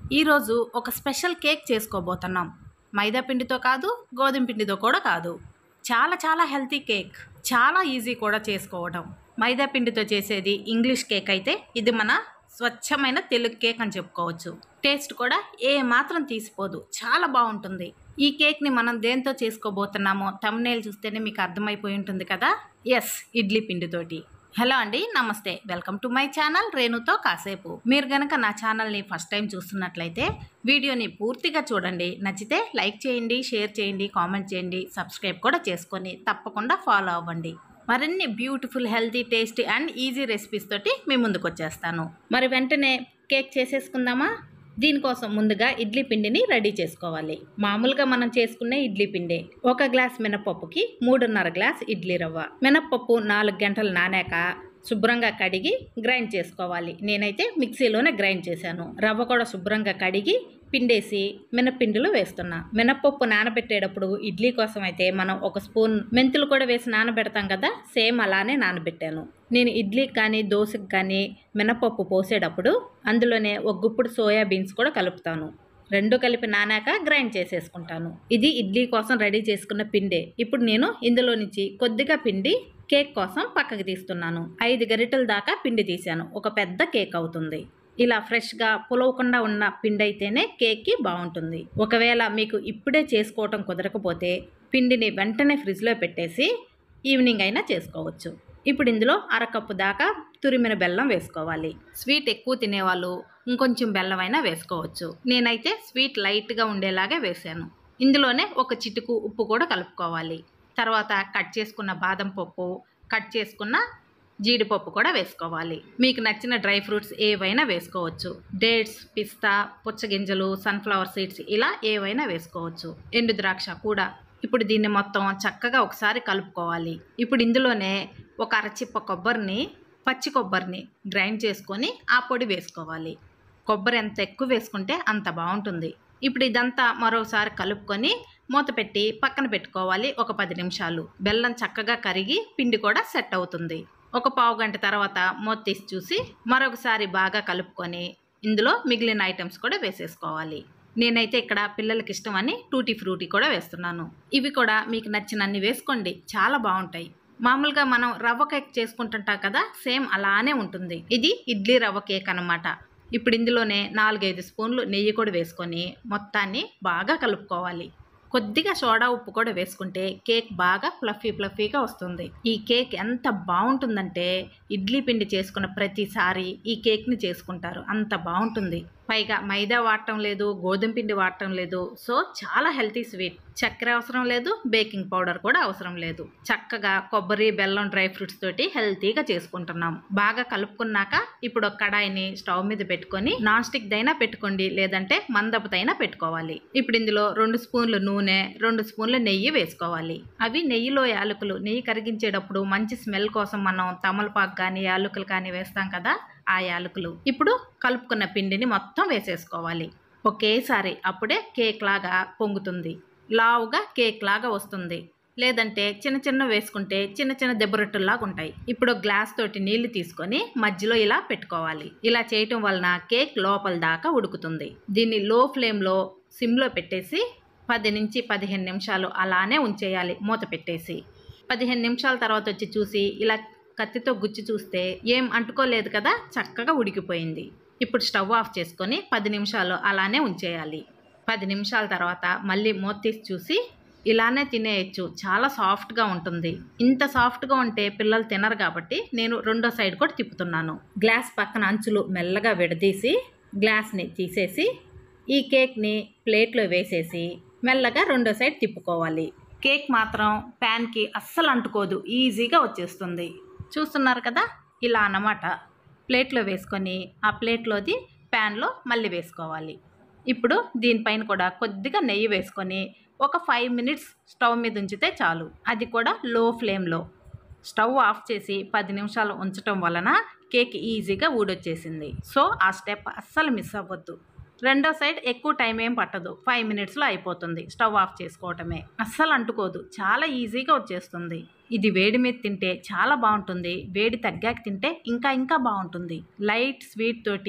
ఈరోజు ఒక special cake చేసుకోబోతున్నాం మైదా పిండితో కాదు గోధుమ పిండితో కూడా కాదు చాలా చాలా హెల్తీ కేక్ చాలా ఈజీ కూడా చేసుకోవడం మైదా పిండితో చేసేది ఇంగ్లీష్ కేక్ అయితే ఇది మన స్వచ్ఛమైన తెలుగు కేక్ అని చెప్పుకోవచ్చు టేస్ట్ కూడా ఏ మాత్రం తీసిపోదు చాలా బాగుంటుంది ఈ కేక్ని మనం దేంతో చేసుకోబోతున్నామో తమ్నేల్ చూస్తేనే మీకు అర్థమైపోయి ఉంటుంది కదా ఎస్ ఇడ్లీ పిండితోటి హలో అండి నమస్తే వెల్కమ్ టు మై ఛానల్ రేణుతో కాసేపు మీరు గనక నా ఛానల్ని ఫస్ట్ టైం చూస్తున్నట్లయితే వీడియోని పూర్తిగా చూడండి నచ్చితే లైక్ చేయండి షేర్ చేయండి కామెంట్ చేయండి సబ్స్క్రైబ్ కూడా చేసుకొని తప్పకుండా ఫాలో అవ్వండి మరిన్ని beautiful healthy tasty and easy recipes తోటి మీ ముందుకు వచ్చేస్తాను మరి వెంటనే కేక్ చేసేసుకుందామా దీనికోసం ముందుగా ఇడ్లీ పిండిని రెడీ చేసుకోవాలి మామూలుగా మనం చేసుకునే ఇడ్లీ పిండి ఒక గ్లాస్ మినపప్పుకి మూడున్నర గ్లాస్ ఇడ్లీ రవ్వ మినపప్పు నాలుగు గంటలు నానాక శుభ్రంగా కడిగి గ్రైండ్ చేసుకోవాలి నేనైతే మిక్సీలోనే గ్రైండ్ చేశాను రవ్వ కూడా శుభ్రంగా కడిగి పిండేసి మినపిండిలో వేస్తున్నా మినపప్పు నానబెట్టేటప్పుడు ఇడ్లీ కోసం అయితే మనం ఒక స్పూన్ మెంతులు కూడా వేసి నానబెడతాం కదా సేమ్ అలానే నానబెట్టాను నేను ఇడ్లీకి కానీ దోశకి కానీ మినపప్పు పోసేటప్పుడు అందులోనే ఒక గుప్పుడు సోయా బీన్స్ కూడా కలుపుతాను రెండు కలిపి నానాక గ్రైండ్ చేసేసుకుంటాను ఇది ఇడ్లీ కోసం రెడీ చేసుకున్న పిండే ఇప్పుడు నేను ఇందులో నుంచి కొద్దిగా పిండి కేక్ కోసం పక్కకి తీస్తున్నాను ఐదు గరిటెల దాకా పిండి తీశాను ఒక పెద్ద కేక్ అవుతుంది ఇలా ఫ్రెష్గా పులవకుండా ఉన్న పిండి అయితేనే కేక్కి బాగుంటుంది ఒకవేళ మీకు ఇప్పుడే చేసుకోవటం కుదరకపోతే పిండిని వెంటనే ఫ్రిడ్జ్లో పెట్టేసి ఈవినింగ్ అయినా చేసుకోవచ్చు ఇప్పుడు ఇందులో అరకప్పు దాకా తురిమిన బెల్లం వేసుకోవాలి స్వీట్ ఎక్కువ తినేవాళ్ళు ఇంకొంచెం బెల్లం అయినా వేసుకోవచ్చు నేనైతే స్వీట్ లైట్గా ఉండేలాగే వేసాను ఇందులోనే ఒక చిటుకు ఉప్పు కూడా కలుపుకోవాలి తర్వాత కట్ చేసుకున్న బాదం పప్పు కట్ చేసుకున్న జీడిపప్పు కూడా వేసుకోవాలి మీకు నచ్చిన డ్రై ఫ్రూట్స్ ఏవైనా వేసుకోవచ్చు డేట్స్ పిస్తా పుచ్చగింజలు సన్ఫ్లవర్ సీడ్స్ ఇలా ఏవైనా వేసుకోవచ్చు ఎండు ద్రాక్ష కూడా ఇప్పుడు దీన్ని మొత్తం చక్కగా ఒకసారి కలుపుకోవాలి ఇప్పుడు ఇందులోనే ఒక అరచిప్ప కొబ్బరిని పచ్చి కొబ్బరిని గ్రైండ్ చేసుకొని ఆ పొడి వేసుకోవాలి కొబ్బరి ఎంత ఎక్కువ వేసుకుంటే అంత బాగుంటుంది ఇప్పుడు ఇదంతా మరోసారి కలుపుకొని మూత పెట్టి పక్కన పెట్టుకోవాలి ఒక పది నిమిషాలు బెల్లం చక్కగా కరిగి పిండి కూడా సెట్ అవుతుంది ఒక పావు గంట తర్వాత మూత తీసి చూసి మరొకసారి బాగా కలుపుకొని ఇందులో మిగిలిన ఐటమ్స్ కూడా వేసేసుకోవాలి నేనైతే ఇక్కడ పిల్లలకి ఇష్టమని టూటీ ఫ్రూటీ కూడా వేస్తున్నాను ఇవి కూడా మీకు నచ్చినన్ని వేసుకోండి చాలా బాగుంటాయి మామూలుగా మనం రవ్వ కేక్ చేసుకుంటుంటాం కదా సేమ్ అలానే ఉంటుంది ఇది ఇడ్లీ రవ్వ కేక్ అనమాట ఇప్పుడు ఇందులోనే నాలుగైదు స్పూన్లు నెయ్యి కూడా వేసుకొని మొత్తాన్ని బాగా కలుపుకోవాలి కొద్దిగా సోడా ఉప్పు కూడా వేసుకుంటే కేక్ బాగా ఫ్లఫీ ఫ్లఫీగా వస్తుంది ఈ కేక్ ఎంత బాగుంటుందంటే ఇడ్లీ పిండి చేసుకున్న ప్రతిసారి ఈ కేక్ని చేసుకుంటారు అంత బాగుంటుంది పైగా మైదా వాడటం లేదు గోధుమ పిండి వాడటం లేదు సో చాలా హెల్తీ స్వీట్ చక్కెర అవసరం లేదు బేకింగ్ పౌడర్ కూడా అవసరం లేదు చక్కగా కొబ్బరి బెల్లం డ్రై ఫ్రూట్స్ తోటి హెల్తీగా చేసుకుంటున్నాం బాగా కలుపుకున్నాక ఇప్పుడు ఒక కడాయిని స్టవ్ మీద పెట్టుకొని నాన్ స్టిక్ దైనా పెట్టుకోండి లేదంటే మందపుతైనా పెట్టుకోవాలి ఇప్పుడు ఇందులో రెండు స్పూన్లు నూనె రెండు స్పూన్లు నెయ్యి వేసుకోవాలి అవి నెయ్యిలో యాలకులు నెయ్యి కరిగించేటప్పుడు మంచి స్మెల్ కోసం మనం తమలపాకు కానీ యాలకులు కానీ వేస్తాం కదా ఆ యాలకులు ఇప్పుడు కలుపుకున్న పిండిని మొత్తం వేసేసుకోవాలి ఒకేసారి అప్పుడే కేక్ లాగా పొంగుతుంది లావుగా కేక్ లాగా వస్తుంది లేదంటే చిన్న చిన్న వేసుకుంటే చిన్న చిన్న దెబ్బరొట్టులాగా ఉంటాయి ఇప్పుడు గ్లాస్ తోటి నీళ్లు తీసుకొని మధ్యలో ఇలా పెట్టుకోవాలి ఇలా చేయటం వలన కేక్ లోపల దాకా ఉడుకుతుంది దీన్ని లో ఫ్లేమ్లో సిమ్లో పెట్టేసి పది నుంచి పదిహేను నిమిషాలు అలానే ఉంచేయాలి మూత పెట్టేసి పదిహేను నిమిషాల తర్వాత వచ్చి చూసి ఇలా కత్తితో గుచ్చి చూస్తే ఏం అంటుకోలేదు కదా చక్కగా ఉడికిపోయింది ఇప్పుడు స్టవ్ ఆఫ్ చేసుకొని పది నిమిషాలు అలానే ఉంచేయాలి పది నిమిషాల తర్వాత మళ్ళీ మూత తీసి చూసి ఇలానే తినేయచ్చు చాలా సాఫ్ట్గా ఉంటుంది ఇంత సాఫ్ట్గా ఉంటే పిల్లలు తినరు కాబట్టి నేను రెండో సైడ్ కూడా తిప్పుతున్నాను గ్లాస్ పక్కన అంచులు మెల్లగా విడదీసి గ్లాస్ని తీసేసి ఈ కేక్ని ప్లేట్లో వేసేసి మెల్లగా రెండో సైడ్ తిప్పుకోవాలి కేక్ మాత్రం ప్యాన్కి అస్సలు అంటుకోదు ఈజీగా వచ్చేస్తుంది చూస్తున్నారు కదా ఇలా అన్నమాట ప్లేట్లో వేసుకొని ఆ ప్లేట్లోది ప్యాన్లో మళ్ళీ వేసుకోవాలి ఇప్పుడు దీనిపైన కూడా కొద్దిగా నెయ్యి వేసుకొని ఒక ఫైవ్ మినిట్స్ స్టవ్ మీద ఉంచితే చాలు అది కూడా లో ఫ్లేమ్లో స్టవ్ ఆఫ్ చేసి పది నిమిషాలు ఉంచటం వలన కేక్ ఈజీగా ఊడొచ్చేసింది సో ఆ స్టెప్ అస్సలు మిస్ అవ్వద్దు రెండో సైడ్ ఎక్కువ టైం ఏం పట్టదు ఫైవ్ మినిట్స్లో అయిపోతుంది స్టవ్ ఆఫ్ చేసుకోవటమే అస్సలు అంటుకోదు చాలా ఈజీగా వచ్చేస్తుంది ఇది వేడి మీద తింటే చాలా బాగుంటుంది వేడి తగ్గాక తింటే ఇంకా ఇంకా బాగుంటుంది లైట్ స్వీట్ తోటి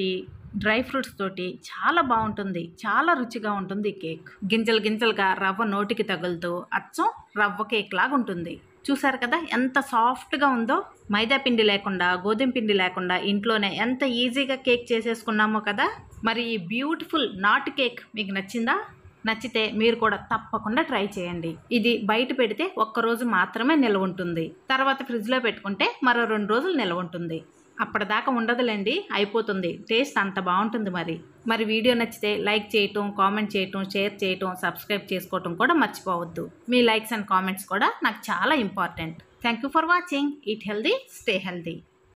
డ్రై ఫ్రూట్స్ తోటి చాలా బాగుంటుంది చాలా రుచిగా ఉంటుంది ఈ కేక్ గింజలు గింజలుగా రవ్వ నోటికి తగులుతూ అచ్చం రవ్వ కేక్ లాగా ఉంటుంది చూసారు కదా ఎంత సాఫ్ట్గా ఉందో మైదా పిండి లేకుండా గోధుమ పిండి లేకుండా ఇంట్లోనే ఎంత ఈజీగా కేక్ చేసేసుకున్నామో కదా మరి ఈ బ్యూటిఫుల్ నాటు కేక్ మీకు నచ్చిందా నచ్చితే మీరు కూడా తప్పకుండా ట్రై చేయండి ఇది బయట పెడితే ఒక్క రోజు మాత్రమే నిల్వ ఉంటుంది తర్వాత ఫ్రిడ్జ్లో పెట్టుకుంటే మరో రెండు రోజులు నిల్వ ఉంటుంది అప్పటిదాకా ఉండదులేండి అయిపోతుంది టేస్ట్ అంత బాగుంటుంది మరి మరి వీడియో నచ్చితే లైక్ చేయటం కామెంట్ చేయటం షేర్ చేయటం సబ్స్క్రైబ్ చేసుకోవటం కూడా మర్చిపోవద్దు మీ లైక్స్ అండ్ కామెంట్స్ కూడా నాకు చాలా important thank you for watching eat healthy stay healthy